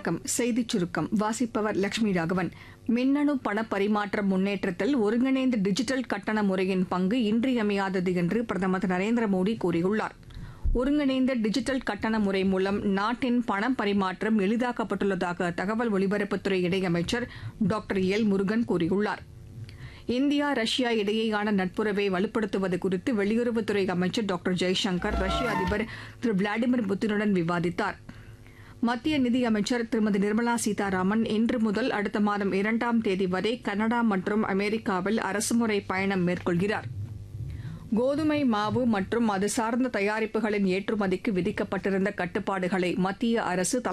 வணக்கம் செய்திச் சுருக்கம் வாசிப்பவர் லட்சுமி ராகவன் மின்னணு பண பரிமாற்ற முன்னேற்றத்தில் ஒருங்கிணைந்த டிஜிட்டல் கட்டண முறையின் பங்கு இன்றியமையாதது என்று பிரதமர் திரு நரேந்திர மோடி கூறியுள்ளார் ஒருங்கிணைந்த டிஜிட்டல் கட்டண முறை மூலம் நாட்டின் பண பரிமாற்றம் எளிதாக்கப்பட்டுள்ளதாக தகவல் ஒலிபரப்புத்துறை இணையமைச்சர் டாக்டர் எல் முருகன் கூறியுள்ளார் இந்தியா ரஷ்யா இடையேயான நட்புறவை வலுப்படுத்துவது குறித்து வெளியுறவுத்துறை அமைச்சர் டாக்டர் ஜெய்சங்கர் ரஷ்ய அதிபர் திரு விளாடிமிர் புத்தினுடன் விவாதித்தார் மத்திய நிதியமைச்சர் திருமதி நிர்மலா சீதாராமன் இன்று முதல் அடுத்த மாதம் இரண்டாம் தேதி வரை கனடா மற்றும் அமெரிக்காவில் அரசுமுறை பயணம் மேற்கொள்கிறார் கோதுமை மாவு மற்றும் அது சார்ந்த தயாரிப்புகளின் ஏற்றுமதிக்கு விதிக்கப்பட்டிருந்த கட்டுப்பாடுகளை மத்திய அரசு